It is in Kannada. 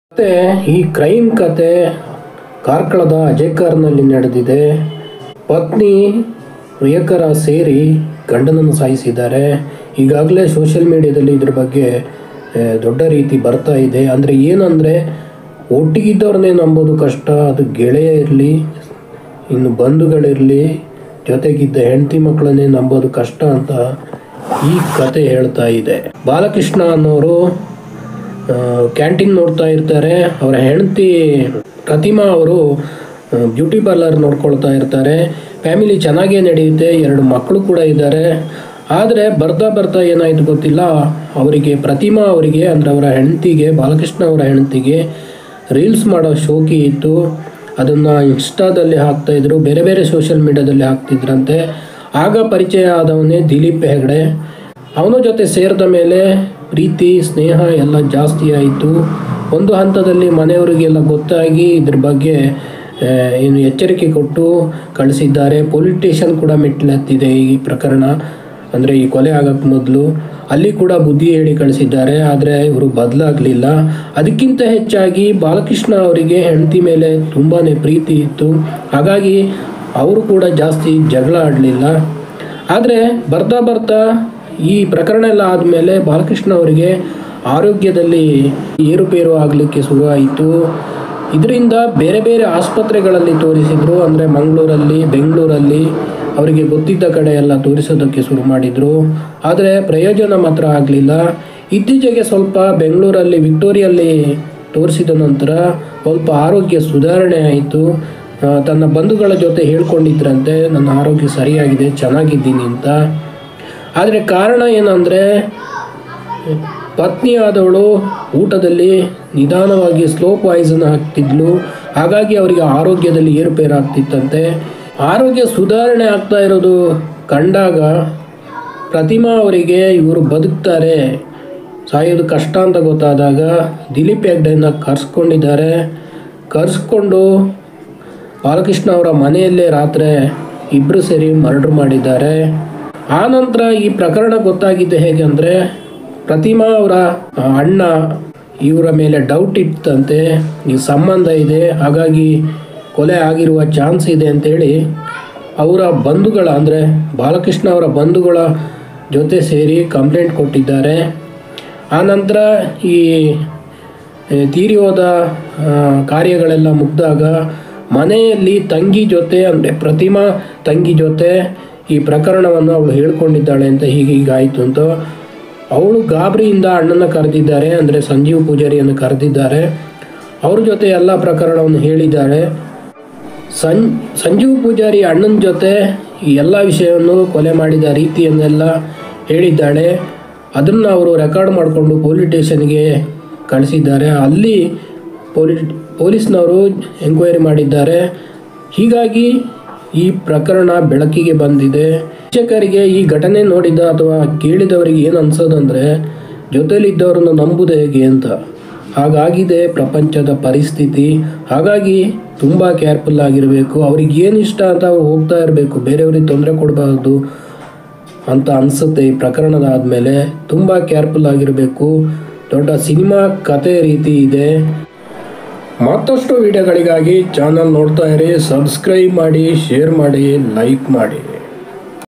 ಮತ್ತೆ ಈ ಕ್ರೈಮ್ ಕತೆ ಕಾರ್ಕಳದ ಅಜೇಕರ್ನಲ್ಲಿ ನಡೆದಿದೆ ಪತ್ನಿ ಪ್ರಿಯಕರ ಸೇರಿ ಗಂಡನನ್ನು ಸಾಯಿಸಿದ್ದಾರೆ ಈಗಾಗಲೇ ಸೋಷಿಯಲ್ ಮೀಡಿಯಾದಲ್ಲಿ ಇದ್ರ ಬಗ್ಗೆ ಆ, ದೊಡ್ಡ ರೀತಿ ಬರ್ತಾ ಇದೆ ಅಂದರೆ ಏನಂದರೆ ಒಟ್ಟಿಗಿದ್ದವ್ರನ್ನೇ ನಂಬೋದು ಕಷ್ಟ ಅದು ಗೆಳೆಯ ಇರಲಿ ಇನ್ನು ಬಂಧುಗಳಿರಲಿ ಜೊತೆಗಿದ್ದ ಹೆಂಡತಿ ಮಕ್ಕಳನ್ನೇ ನಂಬೋದು ಕಷ್ಟ ಅಂತ ಈ ಕತೆ ಹೇಳ್ತಾ ಇದೆ ಬಾಲಕೃಷ್ಣ ಅನ್ನೋರು ಕ್ಯಾಂಟೀನ್ ನೋಡ್ತಾ ಇರ್ತಾರೆ ಅವರ ಹೆಂಡತಿ ಪ್ರತಿಮಾ ಅವರು ಬ್ಯೂಟಿ ಪಾರ್ಲರ್ ನೋಡ್ಕೊಳ್ತಾ ಇರ್ತಾರೆ ಫ್ಯಾಮಿಲಿ ಚೆನ್ನಾಗೇ ನಡೆಯುತ್ತೆ ಎರಡು ಮಕ್ಕಳು ಕೂಡ ಇದ್ದಾರೆ ಆದರೆ ಬರ್ತಾ ಬರ್ತಾ ಏನಾಯಿತು ಗೊತ್ತಿಲ್ಲ ಅವರಿಗೆ ಪ್ರತಿಮಾ ಅವರಿಗೆ ಅಂದರೆ ಅವರ ಹೆಂಡತಿಗೆ ಬಾಲಕೃಷ್ಣ ಅವರ ಹೆಂಡತಿಗೆ ರೀಲ್ಸ್ ಮಾಡೋ ಶೋಕಿ ಇತ್ತು ಅದನ್ನು ಇನ್ಸ್ಟಾದಲ್ಲಿ ಹಾಕ್ತಾಯಿದ್ರು ಬೇರೆ ಬೇರೆ ಸೋಷಿಯಲ್ ಮೀಡಿಯಾದಲ್ಲಿ ಹಾಕ್ತಿದ್ರಂತೆ ಆಗ ಪರಿಚಯ ಆದವನೇ ದಿಲೀಪ್ ಹೆಗಡೆ ಅವನ ಜೊತೆ ಸೇರಿದ ಮೇಲೆ ಪ್ರೀತಿ ಸ್ನೇಹ ಎಲ್ಲ ಜಾಸ್ತಿ ಆಯಿತು ಒಂದು ಹಂತದಲ್ಲಿ ಮನೆಯವರಿಗೆಲ್ಲ ಗೊತ್ತಾಗಿ ಇದ್ರ ಬಗ್ಗೆ ಆ, ಏನು ಎಚ್ಚರಿಕೆ ಕೊಟ್ಟು ಕಳಿಸಿದ್ದಾರೆ ಪೊಲೀಸ್ ಸ್ಟೇಷನ್ ಕೂಡ ಮೆಟ್ಟಿಲೆತ್ತಿದೆ ಈ ಪ್ರಕರಣ ಅಂದರೆ ಈ ಕೊಲೆ ಆಗೋಕ್ಕೆ ಮೊದಲು ಅಲ್ಲಿ ಕೂಡ ಬುದ್ಧಿ ಹೇಳಿ ಕಳಿಸಿದ್ದಾರೆ ಆದರೆ ಇವರು ಬದಲಾಗಲಿಲ್ಲ ಅದಕ್ಕಿಂತ ಹೆಚ್ಚಾಗಿ ಬಾಲಕೃಷ್ಣ ಅವರಿಗೆ ಹೆಂಡತಿ ಮೇಲೆ ತುಂಬಾ ಪ್ರೀತಿ ಇತ್ತು ಹಾಗಾಗಿ ಅವರು ಕೂಡ ಜಾಸ್ತಿ ಜಗಳ ಆಡಲಿಲ್ಲ ಆದರೆ ಬರ್ತಾ ಬರ್ತಾ ಈ ಪ್ರಕರಣ ಎಲ್ಲ ಆದಮೇಲೆ ಬಾಲಕೃಷ್ಣ ಅವರಿಗೆ ಆರೋಗ್ಯದಲ್ಲಿ ಏರುಪೇರು ಆಗಲಿಕ್ಕೆ ಶುರುವಾಯಿತು ಇದರಿಂದ ಬೇರೆ ಬೇರೆ ಆಸ್ಪತ್ರೆಗಳಲ್ಲಿ ತೋರಿಸಿದ್ರು ಅಂದರೆ ಮಂಗಳೂರಲ್ಲಿ ಬೆಂಗಳೂರಲ್ಲಿ ಅವರಿಗೆ ಗೊತ್ತಿದ್ದ ಕಡೆ ಎಲ್ಲ ತೋರಿಸೋದಕ್ಕೆ ಶುರು ಮಾಡಿದರು ಆದರೆ ಪ್ರಯೋಜನ ಮಾತ್ರ ಆಗಲಿಲ್ಲ ಇತ್ತೀಚೆಗೆ ಸ್ವಲ್ಪ ಬೆಂಗಳೂರಲ್ಲಿ ವಿಕ್ಟೋರಿಯಲ್ಲಿ ತೋರಿಸಿದ ನಂತರ ಸ್ವಲ್ಪ ಆರೋಗ್ಯ ಸುಧಾರಣೆ ಆಯಿತು ಆ, ತನ್ನ ಬಂಧುಗಳ ಜೊತೆ ಹೇಳ್ಕೊಂಡಿದ್ರಂತೆ ನನ್ನ ಆರೋಗ್ಯ ಸರಿಯಾಗಿದೆ ಚೆನ್ನಾಗಿದ್ದೀನಿ ಅಂತ ಆದರೆ ಕಾರಣ ಏನಂದರೆ ಪತ್ನಿಯಾದವಳು ಊಟದಲ್ಲಿ ನಿಧಾನವಾಗಿ ಸ್ಲೋ ಪಾಯ್ಸನ್ ಹಾಕ್ತಿದ್ಲು ಹಾಗಾಗಿ ಅವರಿಗೆ ಆರೋಗ್ಯದಲ್ಲಿ ಏರುಪೇರು ಆಗ್ತಿತ್ತಂತೆ ಆರೋಗ್ಯ ಸುಧಾರಣೆ ಆಗ್ತಾ ಇರೋದು ಕಂಡಾಗ ಪ್ರತಿಮಾ ಅವರಿಗೆ ಇವರು ಬದುಕ್ತಾರೆ ಸಾಯೋದು ಕಷ್ಟ ಅಂತ ಗೊತ್ತಾದಾಗ ದಿಲೀಪ್ ಹೆಗ್ಡೆನ ಕರ್ಸ್ಕೊಂಡಿದ್ದಾರೆ ಕರ್ಸ್ಕೊಂಡು ಬಾಲಕೃಷ್ಣ ಅವರ ಮನೆಯಲ್ಲೇ ರಾತ್ರಿ ಇಬ್ಬರು ಸೇರಿ ಮರ್ಡರ್ ಮಾಡಿದ್ದಾರೆ ಆ ನಂತರ ಈ ಪ್ರಕರಣ ಗೊತ್ತಾಗಿದ್ದು ಹೇಗೆ ಅಂದರೆ ಪ್ರತಿಮಾ ಅವರ ಆ, ಅಣ್ಣ ಇವರ ಮೇಲೆ ಡೌಟ್ ಇತ್ತಂತೆ ಈ ಸಂಬಂಧ ಇದೆ ಹಾಗಾಗಿ ಕೊಲೆ ಆಗಿರುವ ಚಾನ್ಸ್ ಇದೆ ಅಂತೇಳಿ ಅವರ ಬಂಧುಗಳ ಅಂದರೆ ಬಾಲಕೃಷ್ಣ ಅವರ ಬಂಧುಗಳ ಜೊತೆ ಸೇರಿ ಕಂಪ್ಲೇಂಟ್ ಕೊಟ್ಟಿದ್ದಾರೆ ಆ ನಂತರ ಈ ಏ, ತೀರಿ ಹೋದ ಆ, ಕಾರ್ಯಗಳೆಲ್ಲ ಮುಗ್ದಾಗ ಮನೆಯಲ್ಲಿ ತಂಗಿ ಜೊತೆ ಅಂದರೆ ಪ್ರತಿಮಾ ತಂಗಿ ಜೊತೆ ಈ ಪ್ರಕರಣವನ್ನು ಅವಳು ಹೇಳ್ಕೊಂಡಿದ್ದಾಳೆ ಅಂತ ಹೀಗೆ ಹೀಗಾಯಿತು ಅಂತ ಅವಳು ಗಾಬರಿಯಿಂದ ಅಣ್ಣನ ಕರೆದಿದ್ದಾರೆ ಅಂದರೆ ಸಂಜೀವ್ ಪೂಜಾರಿಯನ್ನು ಕರೆದಿದ್ದಾರೆ ಅವ್ರ ಜೊತೆ ಎಲ್ಲ ಪ್ರಕರಣವನ್ನು ಹೇಳಿದ್ದಾರೆ ಸಂ ಸಂಜೀವ್ ಪೂಜಾರಿ ಅಣ್ಣನ ಜೊತೆ ಈ ಎಲ್ಲ ವಿಷಯವನ್ನು ಕೊಲೆ ಮಾಡಿದ ರೀತಿಯನ್ನೆಲ್ಲ ಹೇಳಿದ್ದಾಳೆ ಅದನ್ನು ಅವರು ರೆಕಾರ್ಡ್ ಮಾಡಿಕೊಂಡು ಪೊಲೀಸ್ ಸ್ಟೇಷನ್ಗೆ ಕಳಿಸಿದ್ದಾರೆ ಅಲ್ಲಿ ಪೊಲೀ ಪೊಲೀಸ್ನವರು ಎಂಕ್ವೈರಿ ಮಾಡಿದ್ದಾರೆ ಹೀಗಾಗಿ ಈ ಪ್ರಕರಣ ಬೆಳಕಿಗೆ ಬಂದಿದೆ ಶಿಕ್ಷಕರಿಗೆ ಈ ಘಟನೆ ನೋಡಿದ ಅಥವಾ ಕೇಳಿದವರಿಗೆ ಏನು ಅನ್ಸೋದಂದರೆ ಜೊತೆಲಿದ್ದವರನ್ನು ನಂಬುದು ಹೇಗೆ ಅಂತ ಹಾಗಾಗಿದೆ ಪ್ರಪಂಚದ ಪರಿಸ್ಥಿತಿ ಹಾಗಾಗಿ ತುಂಬ ಕೇರ್ಫುಲ್ ಆಗಿರಬೇಕು ಅವ್ರಿಗೆ ಏನು ಇಷ್ಟ ಅಂತ ಅವ್ರು ಹೋಗ್ತಾ ಇರಬೇಕು ಬೇರೆಯವ್ರಿಗೆ ತೊಂದರೆ ಕೊಡಬಾರ್ದು ಅಂತ ಅನಿಸುತ್ತೆ ಈ ಪ್ರಕರಣದ ಆದಮೇಲೆ ತುಂಬ ಕೇರ್ಫುಲ್ ಆಗಿರಬೇಕು ದೊಡ್ಡ ಸಿನಿಮಾ ಕತೆ ರೀತಿ ಇದೆ ಮತ್ತಷ್ಟು ವಿಡಿಯೋಗಳಿಗಾಗಿ ಚಾನಲ್ ನೋಡ್ತಾ ಇರಿ ಸಬ್ಸ್ಕ್ರೈಬ್ ಮಾಡಿ ಶೇರ್ ಮಾಡಿ ಲೈಕ್ ಮಾಡಿ